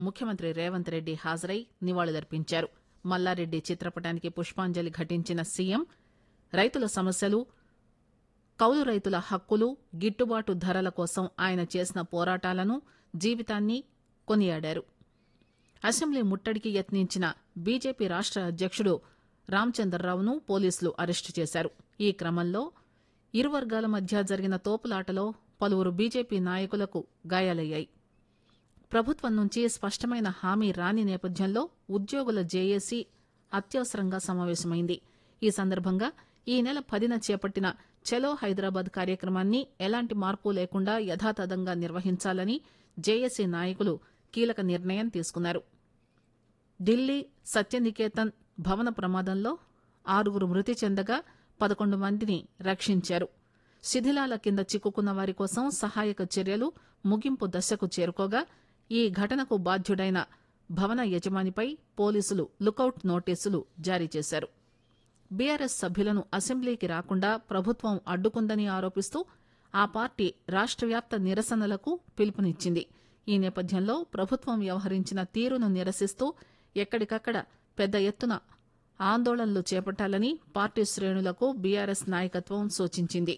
ముఖ్యమంత్రి రేవంత్ రెడ్డి హాజరై నివాళులర్పించారు మల్లారెడ్డి చిత్రపటానికి పుష్పాంజలి ఘటించిన సీఎం రైతుల సమస్యలు కౌలు రైతుల హక్కులు గిట్టుబాటు ధరల కోసం ఆయన చేసిన పోరాటాలను జీవితాన్ని కొనియాడారు అసెంబ్లీ ముట్టడికి యత్నించిన బీజేపీ రాష్ట అధ్యకుడు రామచంద్రరావును పోలీసులు అరెస్టు చేశారు ఈ క్రమంలో ఇరు వర్గాల మధ్య జరిగిన తోపులాటలో పలువురు బీజేపీ నాయకులకు గాయాలయ్యాయి ప్రభుత్వం నుంచి స్పష్టమైన హామీ రాని నేపథ్యంలో ఉద్యోగుల జేఏసీ అత్యవసరంగా సమావేశమైంది ఈ సందర్భంగా ఈ నెల పదిన చేపట్టిన చలో హైదరాబాద్ కార్యక్రమాన్ని ఎలాంటి మార్పు లేకుండా యథాతథంగా నిర్వహించాలని జేఏసీ నాయకులు కీలక నిర్ణయం తీసుకున్నారు ఢిల్లీ సత్యనికేతన్ భవన ప్రమాదంలో ఆరుగురు మృతి చెందగా పదకొండు మందిని రక్షించారు శిథిలాల కింద చిక్కుకున్న వారి కోసం సహాయక చర్యలు ముగింపు దశకు చేరుకోగా ఈ ఘటనకు బాధ్యుడైన భవన యజమానిపై పోలీసులు లుకౌట్ నోటీసులు జారీ చేశారు బీఆర్ఎస్ సభ్యులను అసెంబ్లీకి రాకుండా ప్రభుత్వం అడ్డుకుందని ఆరోపిస్తూ ఆ పార్టీ రాష్ట్ర వ్యాప్త నిరసనలకు పిలుపునిచ్చింది ఈ నేపథ్యంలో ప్రభుత్వం వ్యవహరించిన తీరును నిరసిస్తూ ఎక్కడికక్కడ పెద్ద ఎత్తున ఆందోళనలు చేపట్టాలని పార్టీ శ్రేణులకు బీఆర్ఎస్ నాయకత్వం సూచించింది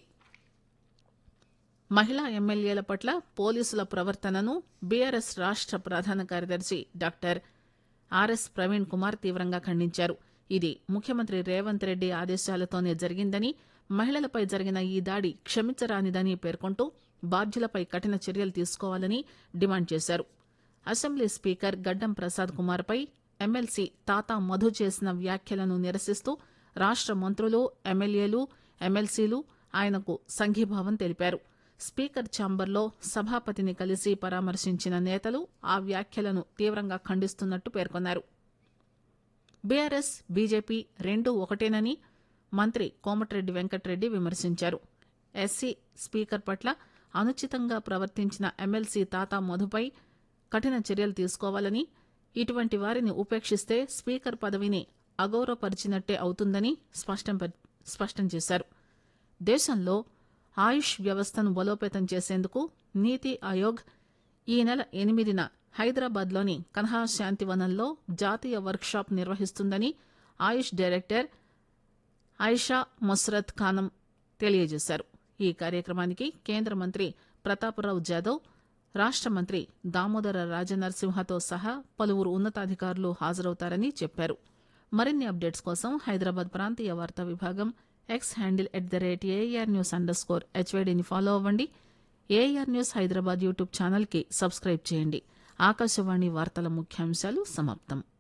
మహిళా ఎమ్మెల్యేల పట్ల పోలీసుల ప్రవర్తనను బీఆర్ఎస్ రాష్ట ప్రధాన కార్యదర్శి డాక్టర్ ఆర్ఎస్ ప్రవీణ్ కుమార్ తీవ్రంగా ఖండించారు ఇది ముఖ్యమంత్రి రేవంత్ రెడ్డి ఆదేశాలతోనే జరిగిందని మహిళలపై జరిగిన ఈ దాడి క్షమించరానిదని పేర్కొంటూ బాధ్యులపై కఠిన చర్యలు తీసుకోవాలని డిమాండ్ చేశారు అసెంబ్లీ స్పీకర్ గడ్డం ప్రసాద్ కుమార్పై ఎమ్మెల్సీ తాతా మధు చేసిన వ్యాఖ్యలను నిరసిస్తూ రాష్ట మంత్రులు ఎమ్మెల్యేలు ఎమ్మెల్సీలు ఆయనకు సంఘీభావం తెలిపారు స్పీకర్ ఛాంబర్లో సభాపతిని కలిసి పరామర్శించిన నేతలు ఆ వ్యాఖ్యలను తీవ్రంగా ఖండిస్తున్నట్టు పేర్కొన్నారు బీఆర్ఎస్ బీజేపీ రెండూ ఒకటేనని మంత్రి కోమటిరెడ్డి వెంకటరెడ్డి విమర్శించారు ఎస్సీ స్పీకర్ పట్ల అనుచితంగా ప్రవర్తించిన ఎమ్మెల్సీ తాతా మధుపై కఠిన చర్యలు తీసుకోవాలని ఇటువంటి వారిని ఉపేక్షిస్తే స్పీకర్ పదవిని అగౌరవపరిచినట్టే అవుతుందని స్పష్టం ప- స్పష్టం చేశారు దేశంలో ఆయుష్ వ్యవస్థను బలోపేతం చేసేందుకు నీతి ఆయోగ్ ఈ నెల ఎనిమిదిన హైదరాబాద్లోని కన్హా శాంతివనంలో జాతీయ వర్క్షాప్ నిర్వహిస్తుందని ఆయుష్ డైరెక్టర్ ఐషా మొస్రత్ ఖానం తెలియజేశారు ఈ కార్యక్రమానికి కేంద్ర మంత్రి ప్రతాపరావు జాదవ్ రాష్ట మంత్రి దామోదర రాజనరసింహతో సహా పలువురు ఉన్నతాధికారులు హాజరవుతారని చెప్పారు మరిన్ని అప్డేట్స్ కోసం హైదరాబాద్ ప్రాంతీయ వార్తా విభాగం X handle at the rate AR news underscore హెచ్వైడీని ఫాలో అవ్వండి ఏఆర్ న్యూస్ హైదరాబాద్ యూట్యూబ్ ఛానల్కి సబ్స్క్రైబ్ చేయండి ఆకాశవాణి వార్తల ముఖ్యాంశాలు సమాప్తం